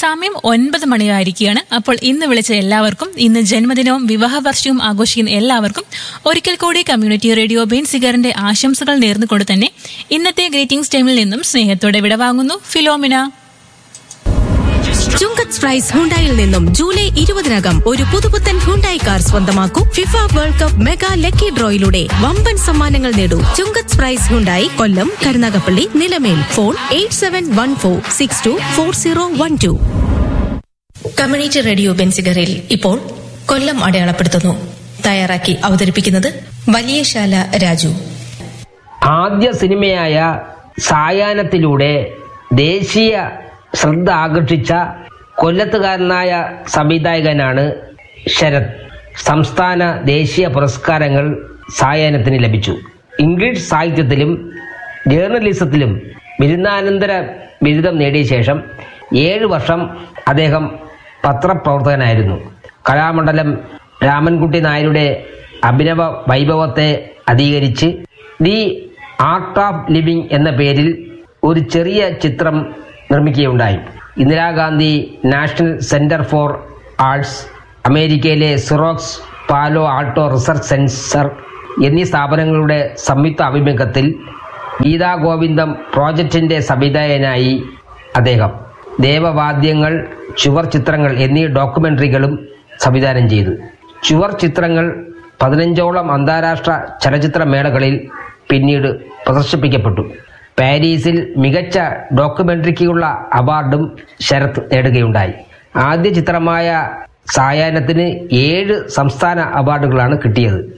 സമയം ഒൻപത് മണിയായിരിക്കുകയാണ് അപ്പോൾ ഇന്ന് വിളിച്ച എല്ലാവർക്കും ഇന്ന് ജന്മദിനവും വിവാഹ വർഷവും ആഘോഷിക്കുന്ന എല്ലാവർക്കും ഒരിക്കൽ കൂടി കമ്മ്യൂണിറ്റി റേഡിയോ ബെൻസിഗറിന്റെ ആശംസകൾ നേർന്നുകൊണ്ട് തന്നെ ഇന്നത്തെ ഗ്രീറ്റിംഗ്സ് ടൈമിൽ നിന്നും സ്നേഹത്തോടെ വിടവാങ്ങുന്നു ഫിലോമിന ചുങ്കത്ത് പ്രൈസ് ഹുണ്ടായിൽ നിന്നും ജൂലൈ ഇരുപതിനകം ഒരു പുതുപുത്തൻ ഹുണ്ടായി കാർ സ്വന്തമാക്കൂ FIFA world cup mega lucky ഡ്രോയിലൂടെ വമ്പൻ സമ്മാനങ്ങൾ നേടൂ Chungath price Hyundai Kollam Karunagappally Nilamel phone eight seven one four six two four zero one two community radio ബെൻസിഗറിൽ ഇപ്പോൾ കൊല്ലം അടയാളപ്പെടുത്തുന്നു തയ്യാറാക്കി അവതരിപ്പിക്കുന്നത് വലിയശാല രാജു ആദ്യ സിനിമയായ സായാഹ്നത്തിലൂടെ ദേശീയ ശ്രദ്ധ ആകർഷിച്ച കൊല്ലത്തുകാരനായ സംവിധായകനാണ് ശരത് സംസ്ഥാന ദേശീയ പുരസ്കാരങ്ങൾ സായാഹ്നത്തിന് ലഭിച്ചു ഇംഗ്ലീഷ് സാഹിത്യത്തിലും ജേർണലിസത്തിലും ബിരുദാനന്തര ബിരുദം നേടിയ ശേഷം ഏഴ് വർഷം അദ്ദേഹം പത്രപ്രവർത്തകനായിരുന്നു കലാമണ്ഡലം രാമൻകുട്ടി നായരുടെ അഭിനവ വൈഭവത്തെ അധികരിച്ച് ദി ആർട്ട് ഓഫ് ലിവിംഗ് എന്ന പേരിൽ ഒരു ചെറിയ ചിത്രം നിർമ്മിക്കുകയുണ്ടായി Indira Gandhi national centre for arts അമേരിക്കയിലെ Xerox Palo Alto research centre എന്നീ സ്ഥാപനങ്ങളുടെ സംയുക്ത ആഭിമുഖ്യത്തിൽ ഗീതാ ഗോവിന്ദം പ്രോജക്റ്റിന്റെ സംവിധായകനായി അദ്ദേഹം ദേവവാദ്യങ്ങൾ ചുവർ ചിത്രങ്ങൾ എന്നീ ഡോക്യുമെന്ററികളും സംവിധാനം ചെയ്തു ചുവർ ചിത്രങ്ങൾ പതിനഞ്ചോളം അന്താരാഷ്ട്ര ചലച്ചിത്ര മേളകളിൽ പിന്നീട് പ്രദർശിപ്പിക്കപ്പെട്ടു പാരീസിൽ മികച്ച ഡോക്യുമെന്ററിക്കുള്ള അവാർഡും ശരത് നേടുകയുണ്ടായി ആദ്യ ചിത്രമായ സായാഹ്നത്തിന് ഏഴ് സംസ്ഥാന അവാർഡുകളാണ് കിട്ടിയത്